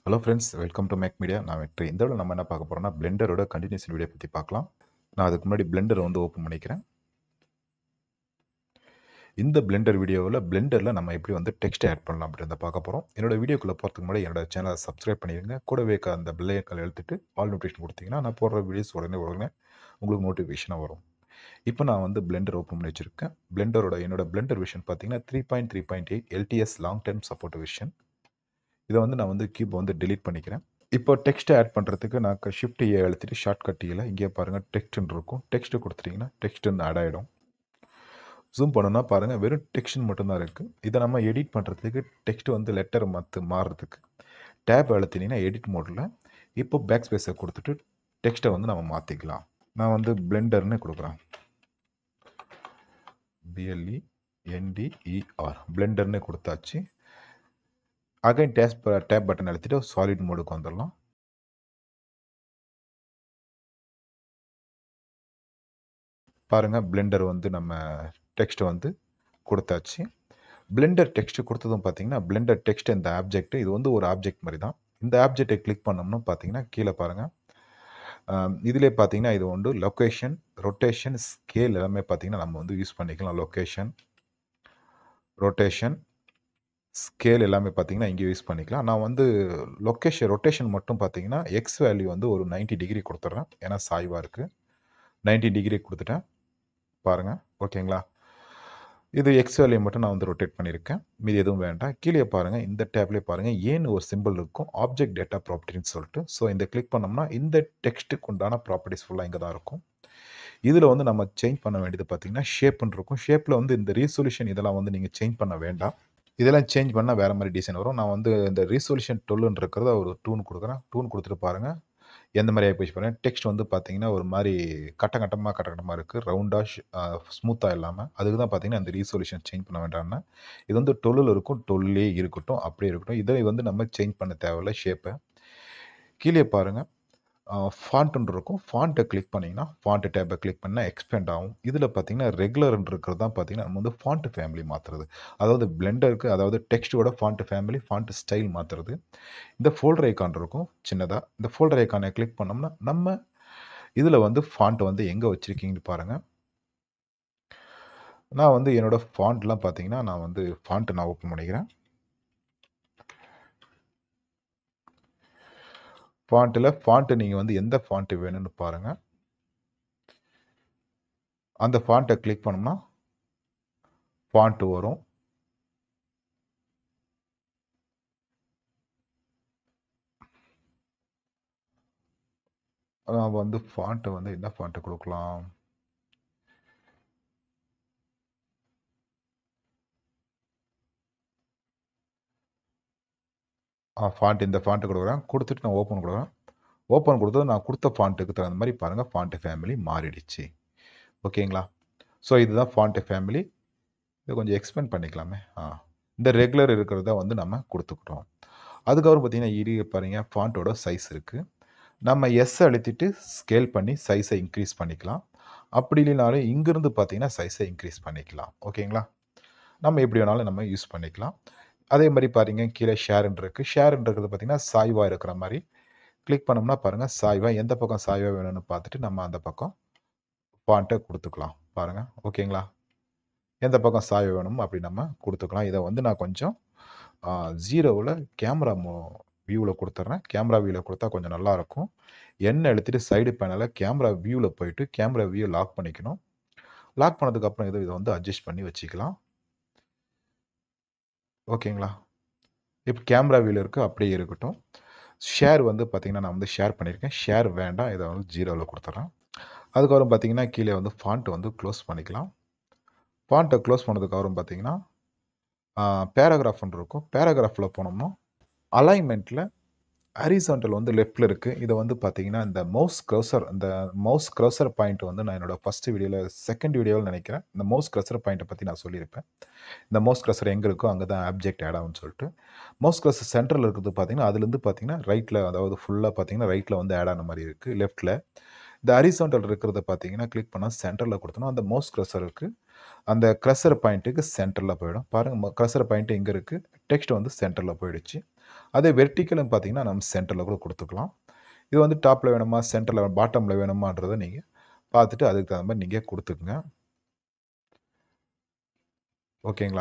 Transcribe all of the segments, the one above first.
hello friends welcome to Mac Media நான் வெற்றி இந்த விட நம்ம என்ன பார்க்க போகிறோம்னா பிளெண்டரோட கண்டினியூஷன் வீடியோ பற்றி பார்க்கலாம் நான் அதுக்கு முன்னாடி பிளெண்டரை வந்து ஓப்பன் பண்ணிக்கிறேன் இந்த பிளெண்டர் வீடியோவில் பிளெண்டரில் நம்ம எப்படி வந்து டெக்ஸ்ட் ஆட் பண்ணலாம் அப்படின்றத பார்க்க போகிறோம் என்னோட வீடியோக்குள்ளே போகிறதுக்கு முன்னாடி என்னோட சேனலை சப்ஸ்கிரைப் பண்ணிடுங்க கூடவே இருக்க அந்த பில்லைக்கல் எழுத்துட்டு ஆல் நோட்டிஃபிகேஷன் கொடுத்தீங்கன்னா நான் போடுற வீடியோஸ் உடனே உடனே உங்களுக்கு நோட்டிஃபிகேஷனாக வரும் இப்போ நான் வந்து பிளெண்டர் ஓப்பன் பண்ணி வச்சுருக்கேன் பிளெண்டரோட என்னோட பிளெண்டர் விஷன் பார்த்தீங்கன்னா three point three point eight LTS long time support version இதை வந்து நான் வந்து கீப் வந்து delete பண்ணிக்கிறேன் இப்போ டெக்ஸ்ட் ஆட் பண்ணுறதுக்கு நான் ஷிஃப்ட் ஏ அழுத்திட்டு ஷார்ட் கட்டியில் இங்கே பாருங்கள் டெக்ஸ்ட்னு இருக்கும் டெக்ஸ்ட் கொடுத்துட்டிங்கன்னா டெக்ஸ்ட்னு ஆட் ஆகிடும் ஜூம் பண்ணோன்னா பாருங்கள் வெறும் டெக்ஸ்ட் மட்டும்தான் இருக்குது இதை நம்ம எடிட் பண்ணுறதுக்கு டெக்ஸ்ட் வந்து லெட்டர் மற்ற மாறுறதுக்கு டேப் அழுத்தினீங்கன்னா எடிட் மோடில் இப்போ பேக் ஸ்பேஸை கொடுத்துட்டு டெக்ஸ்ட்டை வந்து நம்ம மாற்றிக்கலாம் நான் வந்து பிளெண்டர்னு கொடுக்குறேன் பிஎல்இ என்டிஇஆர் பிளெண்டர்னு கொடுத்தாச்சு அகைன் டேப் டேப் பட்டன் அழுத்திட்டு சாலிட் மோடுக்கு வந்துடலாம் பாருங்கள் பிளெண்டர் வந்து நம்ம டெக்ஸ்ட் வந்து கொடுத்தாச்சு பிளெண்டர் டெக்ஸ்ட் கொடுத்ததும் பார்த்தீங்கன்னா பிளெண்டர் டெக்ஸ்ட் இந்த ஆப்ஜெக்ட் இது வந்து ஒரு ஆப்ஜெக்ட் மாதிரி தான் இந்த ஆப்ஜெக்டை கிளிக் பண்ணோம்னா பார்த்தீங்கன்னா கீழே பாருங்கள் இதிலே பார்த்தீங்கன்னா இது வந்து லொக்கேஷன் ரொட்டேஷன் ஸ்கேல் எல்லாமே பார்த்தீங்கன்னா நம்ம வந்து யூஸ் பண்ணிக்கலாம் லொக்கேஷன் ரொட்டேஷன் ஸ்கேல் எல்லாமே பார்த்தீங்கன்னா இங்கே யூஸ் பண்ணிக்கலாம் நான் வந்து லொக்கேஷன் ரொட்டேஷன் மட்டும் பார்த்தீங்கன்னா எக்ஸ் வேல்யூ வந்து ஒரு 90 டிகிரி கொடுத்துட்றேன் ஏன்னா சாய்வாக இருக்குது 90 டிகிரி கொடுத்துட்டேன் பாருங்கள் ஓகேங்களா இது எக்ஸ் வேல்யூ மட்டும் நான் வந்து ரொட்டேட் பண்ணியிருக்கேன் மீதி எதுவும் வேண்டாம் கீழே பாருங்கள் இந்த டேப்லேயே பாருங்கள் ஏன்னு ஒரு சிம்பிள் இருக்கும் ஆப்ஜெக்ட் டேட்டா ப்ராப்பர்ட்டின்னு சொல்லிட்டு ஸோ இந்த கிளிக் பண்ணோம்னா இந்த டெக்ஸ்ட்டுக்கு உண்டான ப்ராப்பர்ட்டிஸ் ஃபுல்லாக இங்கே தான் இருக்கும் இதில் வந்து நம்ம சேஞ்ச் பண்ண வேண்டியது பார்த்தீங்கன்னா ஷேப்னு இருக்கும் ஷேப்பில் வந்து இந்த ரீசொல்யூஷன் இதெல்லாம் வந்து நீங்கள் சேஞ்ச் பண்ண வேண்டாம் இதெல்லாம் சேஞ்ச் பண்ணால் வேறு மாதிரி டிசைன் வரும் நான் வந்து இந்த ரீசொல்யூஷன் டுவெல்னு இருக்கிறத ஒரு டூன் கொடுக்குறேன் டூன் கொடுத்துட்டு பாருங்கள் எந்த மாதிரி ஆகி போச்சு பாருங்கள் டெக்ஸ்ட் வந்து பார்த்தீங்கன்னா ஒரு மாதிரி கட்ட கட்டமாக கட்ட கட்டமாக இருக்குது ரவுண்டாக ஸ்மூத்தாக இல்லாமல் அதுக்கு தான் பார்த்தீங்கன்னா இந்த ரீசொல்யூஷன் சேஞ்ச் பண்ண வேண்டாம்னா இது வந்து டொல்லில் இருக்கும் டொல்லே இருக்கட்டும் அப்படியே இருக்கட்டும் இதை வந்து நம்ம சேஞ்ச் பண்ண தேவையில்ல ஷேப்பை கீழே பாருங்கள் ஃபாண்ட்டுன்னு இருக்கும் ஃபாண்ட்டை கிளிக் பண்ணிங்கன்னா ஃபாண்ட்டு டேப்பை கிளிக் பண்ணால் எக்ஸ்பேண்ட் ஆகும் இதில் பார்த்தீங்கன்னா ரெகுலர்னு இருக்கிறது தான் பார்த்தீங்கன்னா நம்ம வந்து ஃபாண்ட்டு ஃபேமிலி மாற்றுறது அதாவது பிளெண்டருக்கு அதாவது டெக்ஸ்ட்டோட ஃபாண்ட்டு ஃபேமிலி ஃபாண்ட்டு ஸ்டைல் மாற்றுறது இந்த ஃபோல்டர் ஐக்கான் இருக்கும் சின்னதாக இந்த ஃபோல்டர் ஐக்கானை கிளிக் பண்ணோம்னா நம்ம இதில் வந்து ஃபாண்ட் வந்து எங்கே வச்சுருக்கீங்கன்னு பாருங்கள் நான் வந்து என்னோடய ஃபாண்ட்லாம் பார்த்தீங்கன்னா நான் வந்து ஃபாண்ட்டு நான் ஓப்பன் பண்ணிக்கிறேன் ஃபாண்ட்டில் ஃபாண்ட்டு நீங்கள் வந்து எந்த ஃபாண்ட்டு வேணும்னு பாருங்கள் அந்த ஃபாண்ட்டை கிளிக் பண்ணோம்னா ஃபாண்ட்டு வரும் நான் வந்து ஃபாண்ட்டை வந்து என்ன ஃபாண்ட்டு கொடுக்கலாம் ஆ ஃபாண்ட் இந்த ஃபாண்ட்டு கொடுக்குறேன் கொடுத்துட்டு நான் ஓப்பன் கொடுக்குறேன் ஓப்பன் கொடுத்தது நான் கொடுத்த ஃபாண்ட்டுக்கு தகுந்த மாதிரி பாருங்கள் ஃபாண்ட்டு ஃபேமிலி மாறிடுச்சு ஓகேங்களா ஸோ இதுதான் ஃபாண்ட்டு ஃபேமிலி இதை கொஞ்சம் எக்ஸ்பெண்ட் பண்ணிக்கலாமே ஆ இந்த ரெகுலர் இருக்கிறத வந்து நம்ம கொடுத்துக்கிட்டோம் அதுக்கப்புறம் பார்த்தீங்கன்னா இடி பாருங்க ஃபாண்ட்டோட சைஸ் இருக்குது நம்ம எஸ் அழுத்திட்டு ஸ்கேல் பண்ணி சைஸை இன்க்ரீஸ் பண்ணிக்கலாம் அப்படி இல்லைனாலும் இங்கேருந்து பார்த்தீங்கன்னா சைஸை இன்க்ரீஸ் பண்ணிக்கலாம் ஓகேங்களா நம்ம எப்படி வேணாலும் நம்ம யூஸ் பண்ணிக்கலாம் அதே மாதிரி பாருங்க கீழே ஷேர்ன்னு இருக்குது ஷேர்ன்னு இருக்கிறது பார்த்தீங்கன்னா சாய்வாக இருக்கிற மாதிரி கிளிக் பண்ணோம்னா பாருங்கள் சாய்வாக எந்த பக்கம் சாய்வாக வேணும்னு பார்த்துட்டு நம்ம அந்த பக்கம் ஃபாண்ட்டை கொடுத்துக்கலாம் பாருங்கள் ஓகேங்களா எந்த பக்கம் சாய்வு வேணுமோ அப்படி நம்ம கொடுத்துக்கலாம் இதை வந்து நான் கொஞ்சம் ஜீரோவில் கேமரா மோ வியூவில் கொடுத்துட்றேன் கேமரா வியூவில் கொடுத்தா கொஞ்சம் நல்லாயிருக்கும் எண்ணெய் எடுத்துகிட்டு சைடு பேனலில் கேமரா வியூவில் போயிட்டு கேமரா வியூ லாக் பண்ணிக்கணும் லாக் பண்ணதுக்கப்புறம் இதை இதை வந்து அட்ஜஸ்ட் பண்ணி வச்சுக்கலாம் ஓகேங்களா இப்போ கேமரா வியூவில் இருக்குது அப்படியே இருக்கட்டும் ஷேர் வந்து பார்த்திங்கன்னா நான் வந்து ஷேர் பண்ணியிருக்கேன் ஷேர் வேண்டாம் இதை வந்து ஜீரோவில் கொடுத்துட்றேன் அதுக்கப்புறம் பார்த்தீங்கன்னா கீழே வந்து ஃபாண்ட்டை வந்து க்ளோஸ் பண்ணிக்கலாம் ஃபாண்ட்டை க்ளோஸ் பண்ணதுக்கப்புறம் பார்த்தீங்கன்னா பேராகிராஃப்னு இருக்கும் பேராகிராஃபில் போனோம்னா அலைன்மெண்ட்டில் ஹரிசாண்டல் வந்து லெஃப்ட்டில் இருக்குது இதை வந்து பார்த்தீங்கன்னா இந்த மவுஸ் க்ரௌசர் இந்த மவுஸ் க்ரௌசர் பாயிண்ட் வந்து நான் என்னோடய ஃபஸ்ட்டு வீடியோவில் செகண்ட் வீடியோவில் நினைக்கிறேன் இந்த மவுஸ் க்ரௌசர் பாயிண்ட்டை பற்றி நான் சொல்லியிருப்பேன் இந்த மவுஸ் க்ரௌசர் எங்கே இருக்கோ அங்கே தான் ஆப்ஜெக்ட் ஆட் ஆகும்னு சொல்லிட்டு மவுஸ் க்ரௌசர் சென்டரில் இருக்கிறது பார்த்தீங்கன்னா அதுலேருந்து பார்த்தீங்கன்னா ரைட்டில் அதாவது ஃபுல்லாக பார்த்தீங்கன்னா ரைட்டில் வந்து ஆட் ஆன மாதிரி இருக்குது லெஃப்ட்டில் இந்த ஹரிசாண்டல் இருக்கிறத பார்த்தீங்கன்னா கிளிக் பண்ணால் சென்டரில் கொடுத்தோன்னா அந்த மவுஸ் க்ரஷருக்கு அந்த க்ரஷர் பாயிண்ட்டுக்கு சென்டரில் போயிடும் பாருங்கள் க்ரஷர் பாயிண்ட் எங்கே இருக்குது டெக்ஸ்ட் வந்து சென்டரில் போயிடுச்சு அதே வெர்டிக்கல்னு பார்த்தீங்கன்னா நம்ம சென்டரில் கூட கொடுத்துக்கலாம் இது வந்து டாப்பில் வேணுமா சென்டரில் பாட்டமில் வேணுமான்றதை நீங்கள் பார்த்துட்டு அதுக்கு தகுந்த மாதிரி நீங்கள் கொடுத்துக்குங்க ஓகேங்களா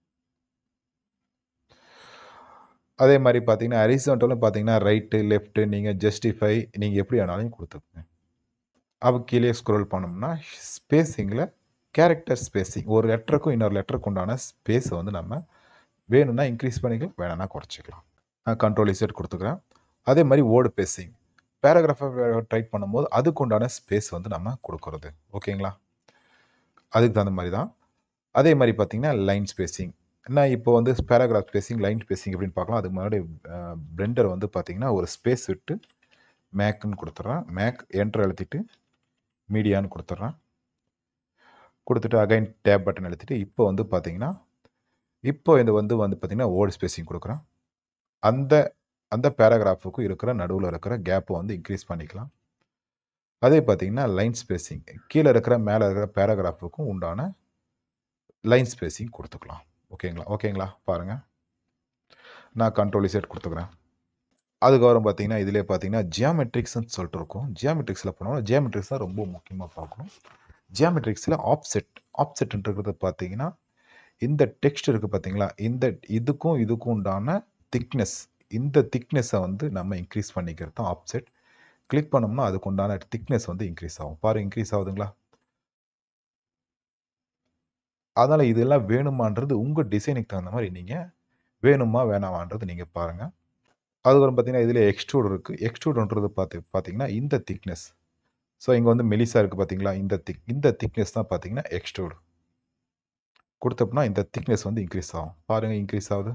அதே மாதிரி பார்த்தீங்கன்னா ஹரிசாண்டலும் பார்த்தீங்கன்னா ரைட்டு லெஃப்ட்டு நீங்கள் ஜஸ்டிஃபை நீங்கள் எப்படி வேணாலும் கொடுத்துக்குங்க அப்போ கீழே ஸ்க்ரோல் பண்ணோம்னா ஸ்பேஸிங்கில் கேரக்டர் ஸ்பேஸிங் ஒரு லெட்டருக்கும் இன்னொரு லெட்டருக்கு உண்டான ஸ்பேஸை வந்து நம்ம வேணும்னா இன்க்ரீஸ் பண்ணிக்கலாம் வேணும்னா குறைச்சிக்கலாம் நான் கண்ட்ரோல் இசட் கொடுத்துக்கிறேன் அதே மாதிரி வேர்டு பேசிங் பேராகிராஃபை டைப் பண்ணும்போது அதுக்கு உண்டான ஸ்பேஸ் வந்து நம்ம கொடுக்கறது ஓகேங்களா அதுக்கு தகுந்த மாதிரி தான் அதே மாதிரி பார்த்தீங்கன்னா லைன் ஸ்பேசிங் நான் இப்போ வந்து பேராகிராஃப் ஸ்பேசிங் லைன் ஸ்பேசிங் அப்படின்னு பார்க்கலாம் அதுக்கு முன்னாடி பிளெண்டர் வந்து பார்த்தீங்கன்னா ஒரு ஸ்பேஸ் விட்டு மேக்குன்னு கொடுத்துட்றேன் மேக் என்டர் அழுத்திட்டு மீடியான்னு கொடுத்துட்றேன் கொடுத்துட்டு அகைன் டேப் பட்டன் அழுத்திட்டு இப்போ வந்து பார்த்தீங்கன்னா இப்போ இது வந்து வந்து பார்த்தீங்கன்னா வேர்டு ஸ்பேசிங் கொடுக்குறேன் அந்த அந்த பேராகிராஃபுக்கும் இருக்கிற நடுவில் இருக்கிற கேப்பை வந்து இன்க்ரீஸ் பண்ணிக்கலாம் அதே பார்த்தீங்கன்னா லைன் ஸ்பேசிங் கீழே இருக்கிற மேலே இருக்கிற பேராகிராஃபுக்கும் உண்டான லைன் ஸ்பேசிங் கொடுத்துக்கலாம் ஓகேங்களா ஓகேங்களா பாருங்கள் நான் கண்ட்ரோல் செட் கொடுத்துக்கிறேன் அதுக்கப்புறம் பார்த்தீங்கன்னா இதிலே பார்த்தீங்கன்னா ஜியாமெட்ரிக்ஸ்னு சொல்லிட்டு இருக்கும் ஜியாமெட்ரிக்ஸில் போனோம்னா ஜியாமெட்ரிக்ஸ் தான் ரொம்ப முக்கியமாக பார்க்கணும் ஜியாமெட்ரிக்ஸில் ஆப்செட் ஆப்செட்ன்றது பார்த்தீங்கன்னா இந்த டெக்ஸ்ட் இருக்குது பார்த்தீங்களா இந்த இதுக்கும் இதுக்கும் உண்டான திக்னஸ் இந்த திக்னஸை வந்து நம்ம இன்க்ரீஸ் பண்ணிக்கிறது தான் ஆப்செட் கிளிக் பண்ணோம்னா அதுக்கு உண்டான திக்னஸ் வந்து இன்க்ரீஸ் ஆகும் பாரு இன்க்ரீஸ் ஆகுதுங்களா அதனால் இதெல்லாம் வேணுமான்றது உங்கள் டிசைனுக்கு தகுந்த மாதிரி நீங்கள் வேணுமா வேணாமான்றது நீங்கள் பாருங்கள் அதுக்கப்புறம் பார்த்தீங்கன்னா இதில் எக்ஸ்ட்ரூட் இருக்குது எக்ஸ்ட்ரூடுன்றது பார்த்து பார்த்தீங்கன்னா இந்த திக்னஸ் ஸோ இங்கே வந்து மெலிசா இருக்குது பார்த்தீங்களா இந்த திக் இந்த திக்னஸ் தான் பார்த்தீங்கன்னா எக்ஸ்ட்ரூட் கொடுத்தோம்னா இந்த திக்னஸ் வந்து இன்க்ரீஸ் ஆகும் பாருங்கள் இன்க்ரீஸ் ஆகுது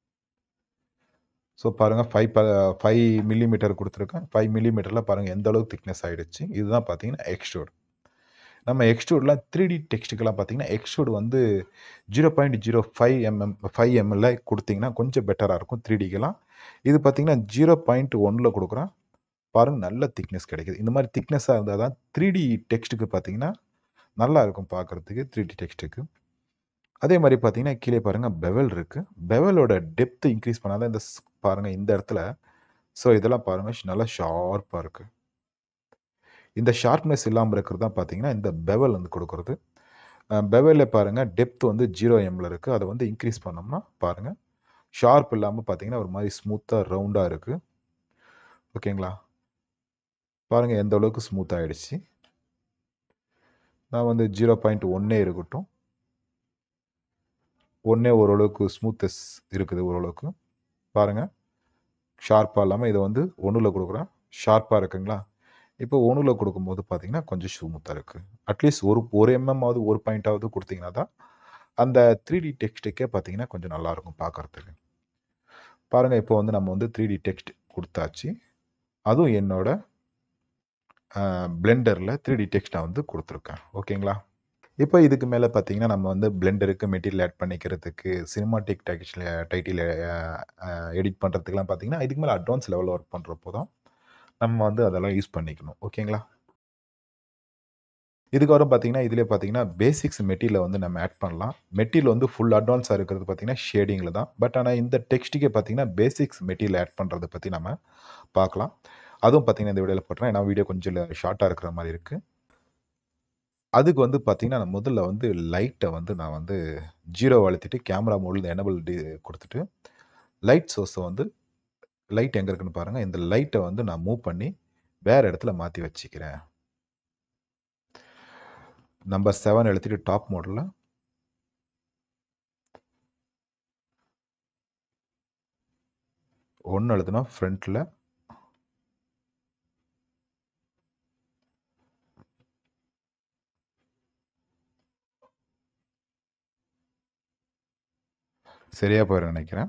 ஸோ பாருங்கள் ஃபைவ் ப ஃபைவ் மில்லிமீட்டர் கொடுத்துருக்கேன் ஃபைவ் மில்லிமீட்டரில் பாருங்கள் எந்த அளவுக்கு திக்னஸ் ஆகிடுச்சு இதுதான் பார்த்தீங்கன்னா எக்ஸ்ட்ரூட் நம்ம எக்ஸ்ட்ரூட்லாம் த்ரீ டி டெக்ஸ்ட்டுக்கெல்லாம் பார்த்தீங்கன்னா எக்ஸ்ட்ரூட் வந்து zero point zero five MM five எம்எல்ல கொடுத்தீங்கன்னா கொஞ்சம் பெட்டராக இருக்கும் த்ரீ டிக்கெல்லாம் இது பார்த்தீங்கன்னா ஜீரோ பாயிண்ட் ஒனில் கொடுக்குறோம் பாருங்கள் நல்ல திக்னஸ் கிடைக்குது இந்த மாதிரி திக்னஸாக இருந்தால் தான் த்ரீ டி டெக்ஸ்ட்டுக்கு பார்த்தீங்கன்னா நல்லா இருக்கும் பார்க்குறதுக்கு த்ரீ டி டெக்ஸ்ட்டுக்கு அதே மாதிரி பார்த்தீங்கன்னா கீழே பாருங்கள் பெவல் இருக்குது பெவலோட டெப்த் இன்க்ரீஸ் பண்ணாதான் இந்த பாருங்கள் இந்த இடத்துல ஸோ இதெல்லாம் பாருங்கள் நல்லா ஷார்ப்பாக இருக்குது இந்த ஷார்ப்னஸ் இல்லாமல் இருக்கிறது தான் பார்த்தீங்கன்னா இந்த பெவல் வந்து கொடுக்குறது பெவலில் பாருங்கள் டெப்த் வந்து ஜீரோ எம்மில் இருக்குது அதை வந்து இன்க்ரீஸ் பண்ணோம்னா பாருங்கள் ஷார்ப் இல்லாமல் பார்த்தீங்கன்னா ஒரு மாதிரி ஸ்மூத்தாக ரவுண்டாக இருக்குது ஓகேங்களா பாருங்கள் எந்த அளவுக்கு ஸ்மூத் ஆகிடுச்சு நான் வந்து ஜீரோ பாயிண்ட் ஒன்னே இருக்கட்டும் ஒன்றே ஓரளவுக்கு ஸ்மூத்தஸ் இருக்குது ஓரளவுக்கு பாருங்கள் ஷார்ப்பாக இல்லாமல் இதை வந்து ஒன்றில் கொடுக்குறேன் ஷார்ப்பாக இருக்குங்களா இப்போ ஒன்றில் கொடுக்கும்போது பார்த்தீங்கன்னா கொஞ்சம் ஸ்மூத்தாக இருக்குது அட்லீஸ்ட் ஒரு ஒரு எம்எம்மாவது ஒரு பாயிண்ட்டாவது கொடுத்தீங்கன்னா தான் அந்த த்ரீ டி டெக்ஸ்ட்டுக்கே பார்த்தீங்கன்னா கொஞ்சம் நல்லாயிருக்கும் பார்க்குறதுக்கு பாருங்கள் இப்போ வந்து நம்ம வந்து த்ரீ டி டெக்ஸ்ட் கொடுத்தாச்சு அதுவும் என்னோட பிளெண்டரில் த்ரீ டி டெக்ஸ்ட் நான் வந்து கொடுத்துருக்கேன் ஓகேங்களா இப்போ இதுக்கு மேலே பார்த்தீங்கன்னா நம்ம வந்து பிளெண்டருக்கு மெட்டீரியல் ஆட் பண்ணிக்கிறதுக்கு சினிமாட்டிக் டெக்ஸ்டில் டைட்டில் எடிட் பண்ணுறதுக்குலாம் பார்த்தீங்கன்னா இதுக்கு மேலே அட்வான்ஸ் லெவலில் ஒர்க் பண்ணுறப்போ தான் நம்ம வந்து அதெல்லாம் யூஸ் பண்ணிக்கணும் ஓகேங்களா இதுக்கப்புறம் பார்த்தீங்கன்னா இதிலே பார்த்தீங்கன்னா பேசிக்ஸ் மெட்டீரியல் வந்து நம்ம ஆட் பண்ணலாம் மெட்டீரியல் வந்து ஃபுல் அட்வான்ஸாக இருக்கிறது பார்த்தீங்கன்னா ஷேடிங்கில் தான் பட் ஆனால் இந்த டெக்ஸ்ட்டுக்கே பார்த்தீங்கன்னா பேசிக்ஸ் மெட்டீரியல் ஆட் பண்ணுறதை பற்றி நம்ம பார்க்கலாம் அதுவும் பார்த்தீங்கன்னா இந்த வீடியோவில் போட்டுறேன் ஏன்னா வீடியோ கொஞ்சம் ஷார்ட்டாக இருக்கிற மாதிரி இருக்குது அதுக்கு வந்து பார்த்தீங்கன்னா நான் முதல்ல வந்து லைட்டை வந்து நான் வந்து ஜீரோ அழுத்திட்டு கேமரா மோடில் எனபிள் டி கொடுத்துட்டு லைட் சோர்ஸை வந்து லைட் எங்கே இருக்குன்னு பாருங்கள் இந்த லைட்டை வந்து நான் மூவ் பண்ணி வேறு இடத்துல மாற்றி வச்சுக்கிறேன் நம்பர் செவன் எழுத்திட்டு டாப் மாடலில் ஒன்று எழுதுனா ஃப்ரண்ட்டில் சரியாக போயிடும் நினைக்கிறேன்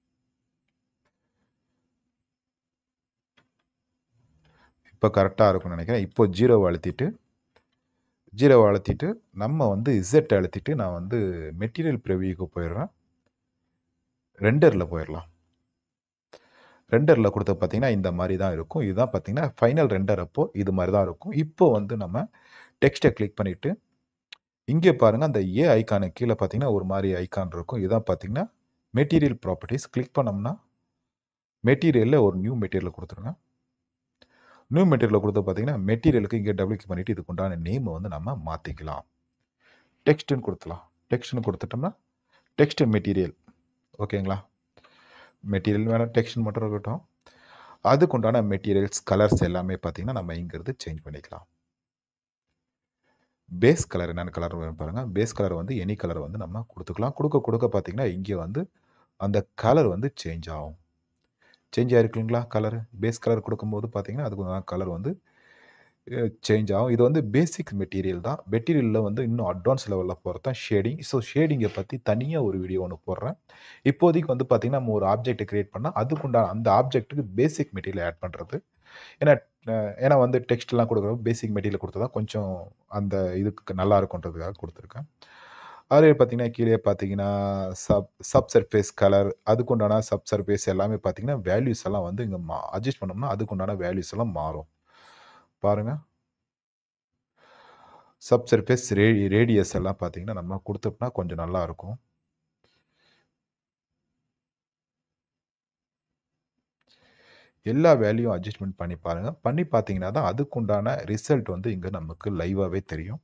இப்போ கரெக்டாக இருக்கும்னு நினைக்கிறேன் இப்போ ஜீரோவை அழுத்திட்டு ஜீரோவை அழுத்திட்டு நம்ம வந்து இசட் அழுத்திட்டு நான் வந்து மெட்டீரியல் ப்ரிவியூக்கு போயிடுறேன் ரெண்டரில் போயிடலாம் ரெண்டரில் கொடுத்த பார்த்தீங்கன்னா இந்த மாதிரி தான் இருக்கும் இதுதான் பார்த்தீங்கன்னா ஃபைனல் ரெண்டர் அப்போ இது மாதிரி தான் இருக்கும் இப்போ வந்து நம்ம டெக்ஸ்ட்டை கிளிக் பண்ணிவிட்டு இங்கே பாருங்கள் அந்த ஏ ஐக்கானு கீழே பார்த்தீங்கன்னா ஒரு மாதிரி ஐக்கான் இருக்கும் இதுதான் பார்த்தீங்கன்னா மெட்டீரியல் ப்ராப்பர்ட்டிஸ் கிளிக் பண்ணோம்னா மெட்டீரியலில் ஒரு நியூ மெட்டீரியல் கொடுத்துருங்க நியூ மெட்டீரியல் கொடுத்து பார்த்தீங்கன்னா மெட்டீரியலுக்கு இங்கே டபுள் கிளிக் பண்ணிவிட்டு இதுக்கு உண்டான நேமை வந்து நம்ம மாற்றிக்கலாம் டெக்ஸ்ட்டுன்னு கொடுத்துலாம் டெக்ஸ்ட்னு கொடுத்துட்டோம்னா டெக்ஸ்ட் மெட்டீரியல் ஓகேங்களா மெட்டீரியல் வேணால் டெக்ஸ்ட் மட்டும் இருக்கட்டும் அதுக்கு உண்டான மெட்டீரியல்ஸ் கலர்ஸ் எல்லாமே பார்த்தீங்கன்னா நம்ம இங்கிறது சேஞ்ச் பண்ணிக்கலாம் பேஸ் கலர் என்னென்ன கலர் வேணும் பாருங்கள் பேஸ் கலர் வந்து எனி கலர் வந்து நம்ம கொடுத்துக்கலாம் கொடுக்க கொடுக்க பார்த்தீங்கன்னா இங்கே வந்து அந்த கலர் வந்து சேஞ்ச் ஆகும் சேஞ்ச் ஆகிருக்கு இல்லைங்களா கலர் பேஸ் கலர் கொடுக்கும்போது பார்த்தீங்கன்னா அதுக்கு கலர் வந்து சேஞ்ச் ஆகும் இது வந்து பேசிக் மெட்டீரியல் தான் மெட்டீரியலில் வந்து இன்னும் அட்வான்ஸ் லெவலில் போகிறது தான் ஷேடிங் ஸோ ஷேடிங்கை பற்றி தனியாக ஒரு வீடியோ ஒன்று போடுறேன் இப்போதைக்கு வந்து பார்த்திங்கன்னா நம்ம ஒரு ஆப்ஜெக்ட்டை க்ரியேட் பண்ணால் அதுக்குண்டான அந்த ஆப்ஜெக்ட்டுக்கு பேசிக் மெட்டீரியல் ஆட் பண்ணுறது ஏன்னா அஹ், ஏன்னா வந்து டெக்ஸ்ட்லாம் கொடுக்குறப்ப பேசிக் மெட்டீரியல் கொடுத்தா தான் கொஞ்சம் அந்த இதுக்கு நல்லா இருக்குன்றதுக்காக கொடுத்துருக்கேன் அதே பார்த்தீங்கன்னா கீழே பார்த்தீங்கன்னா சப் சப் சர்ஃபேஸ் கலர் அதுக்குண்டான சப் சர்ஃபேஸ் எல்லாமே பார்த்தீங்கன்னா வேல்யூஸ் எல்லாம் வந்து இங்கே மா அட்ஜஸ்ட் பண்ணோம்னா அதுக்குண்டான வேல்யூஸ் எல்லாம் மாறும் பாருங்க சப் சர்ஃபேஸ் ரே ரேடியஸ் எல்லாம் பார்த்தீங்கன்னா நம்ம கொடுத்தோம்னா கொஞ்சம் நல்லா இருக்கும் எல்லா வேல்யூவும் அட்ஜஸ்ட்மெண்ட் பண்ணி பாருங்க பண்ணி பார்த்தீங்கன்னா தான் அதுக்குண்டான ரிசல்ட் வந்து இங்கே நமக்கு லைவாகவே தெரியும்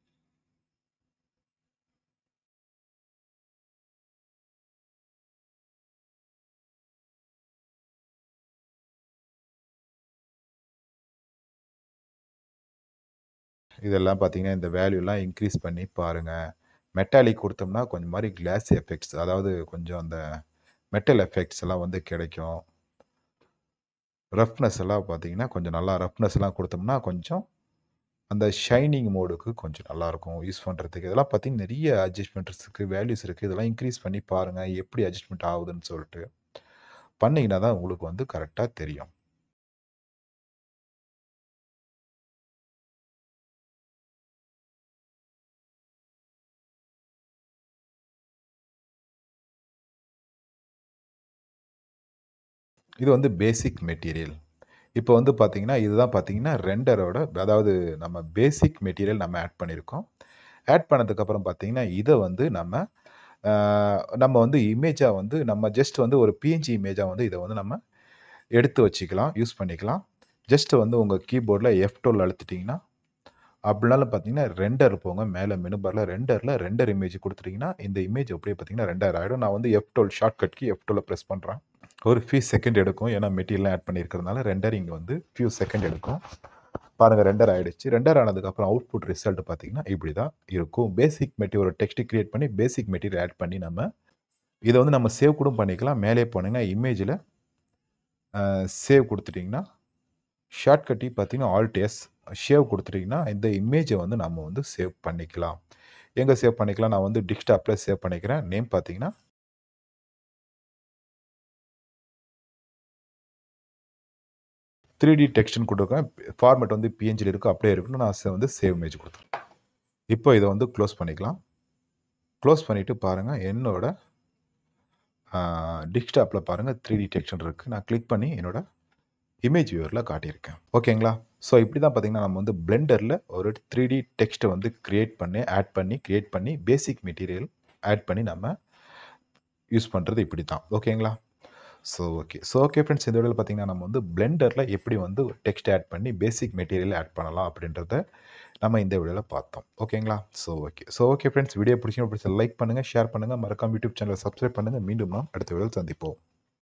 இதெல்லாம் பார்த்தீங்கன்னா இந்த வேல்யூலாம் இன்க்ரீஸ் பண்ணி பாருங்கள் மெட்டாலிக் கொடுத்தோம்னா கொஞ்சம் மாதிரி கிளாஸ் எஃபெக்ட்ஸ் அதாவது கொஞ்சம் அந்த மெட்டல் எஃபெக்ட்ஸ் எல்லாம் வந்து கிடைக்கும் ரஃப்னஸ் எல்லாம் பார்த்தீங்கன்னா கொஞ்சம் நல்லா ரஃப்னஸ் எல்லாம் கொடுத்தோம்னா கொஞ்சம் அந்த ஷைனிங் மோடுக்கு கொஞ்சம் நல்லாயிருக்கும் யூஸ் பண்ணுறதுக்கு இதெல்லாம் பார்த்தீங்கன்னா நிறைய அட்ஜஸ்ட்மெண்ட்ஸ் இருக்குது வேல்யூஸ் இருக்குது இதெல்லாம் இன்க்ரீஸ் பண்ணி பாருங்கள் எப்படி அட்ஜஸ்ட்மெண்ட் ஆகுதுன்னு சொல்லிட்டு பண்ணிங்கன்னா தான் உங்களுக்கு வந்து கரெக்டாக தெரியும் இது வந்து பேசிக் மெட்டீரியல் இப்போ வந்து பார்த்தீங்கன்னா இதுதான் பார்த்தீங்கன்னா ரெண்டரோட அதாவது நம்ம பேசிக் மெட்டீரியல் நம்ம ஆட் பண்ணியிருக்கோம் ஆட் பண்ணதுக்கப்புறம் பார்த்தீங்கன்னா இதை வந்து நம்ம ஆஹ், நம்ம வந்து இமேஜாக வந்து நம்ம ஜஸ்ட் வந்து ஒரு பிஎன்ஜி இமேஜாக வந்து இதை வந்து நம்ம எடுத்து வச்சுக்கலாம் யூஸ் பண்ணிக்கலாம் ஜஸ்ட் வந்து உங்கள் கீபோர்டில் எஃப் டுவெல் அழுத்திட்டிங்கன்னா அப்படினாலும் பார்த்தீங்கன்னா ரெண்டர் போங்க மேலே மெனு பாரில் ரெண்டரில் ரெண்டர் இமேஜ் கொடுத்துட்டிங்கன்னா இந்த இமேஜ் அப்படியே பார்த்தீங்கன்னா ரெண்டர் ஆகிடும் நான் வந்து எஃப் டுவெல் ஷார்ட்கட்க்கு எஃப் டுவெல் ப்ரெஸ் பண்ணுறேன் ஒரு ஃபியூ செகண்ட் எடுக்கும் ஏன்னா மெட்டீரியல்லாம் ஆட் பண்ணியிருக்கிறதுனால ரெண்டரிங் வந்து ஃபியூ செகண்ட் எடுக்கும் பாருங்கள் ரெண்டர் ஆகிடுச்சு ரெண்டர் ஆனதுக்கப்புறம் அவுட்புட் ரிசல்ட் பார்த்தீங்கன்னா இப்படி தான் இருக்கும் பேசிக் மெட்டீரியல் ஒரு டெக்ஸ்ட் கிரியேட் பண்ணி பேசிக் மெட்டீரியல் ஆட் பண்ணி நம்ம இதை வந்து நம்ம சேவ் கூட பண்ணிக்கலாம் மேலே போனீங்கன்னா இமேஜில் சேவ் கொடுத்துட்டிங்கன்னா ஷார்ட்கட்டி பார்த்தீங்கன்னா ஆல்ட் எஸ் சேவ் கொடுத்துட்டிங்கன்னா இந்த இமேஜை வந்து நம்ம வந்து சேவ் பண்ணிக்கலாம் எங்கே சேவ் பண்ணிக்கலாம் நான் வந்து டிஸ்க்டாப்பில் சேவ் பண்ணிக்கிறேன் நேம் பார்த்தீங்கன்னா த்ரீ டி டெக்ஸ்ட்னு கொடுத்துருக்கேன் ஃபார்மேட் வந்து பிஎன்ஜியில் இருக்குது அப்படியே இருக்குன்னு நான் சே- வந்து சேவ் இமேஜ் கொடுத்துருக்கேன் இப்போ இதை வந்து க்ளோஸ் பண்ணிக்கலாம் க்ளோஸ் பண்ணிவிட்டு பாருங்கள் என்னோட டிஸ்க்டாப்பில் பாருங்கள் த்ரீ டி டெக்ஸ்டன் இருக்குது நான் கிளிக் பண்ணி என்னோட இமேஜ் வியூவரில் காட்டியிருக்கேன் ஓகேங்களா ஸோ இப்படி தான் பார்த்தீங்கன்னா நம்ம வந்து பிளெண்டரில் ஒரு த்ரீ டி டெக்ஸ்ட்டை வந்து க்ரியேட் பண்ணி ஆட் பண்ணி க்ரியேட் பண்ணி பேசிக் மெட்டீரியல் ஆட் பண்ணி நம்ம யூஸ் பண்ணுறது இப்படி தான் ஓகேங்களா so okay so okay friends இந்த வீடியோவில் பார்த்தீங்கன்னா நம்ம வந்து பிளெண்டரில் எப்படி வந்து டெக்ஸ்ட் ஆட் பண்ணி பேசிக் மெட்டீரியல் ஆட் பண்ணலாம் அப்படின்றத நம்ம இந்த வீடியோவில் பார்த்தோம் ஓகேங்களா so okay so okay friends video பிடிச்சிங்க பிடிச்ச லைக் பண்ணுங்கள் ஷேர் பண்ணுங்கள் மறக்காம யூடியூப் சேனலை சப்ஸ்கிரைப் பண்ணுங்கள் மீண்டும் நாம் அடுத்த வீடியோவில் சந்திப்போம்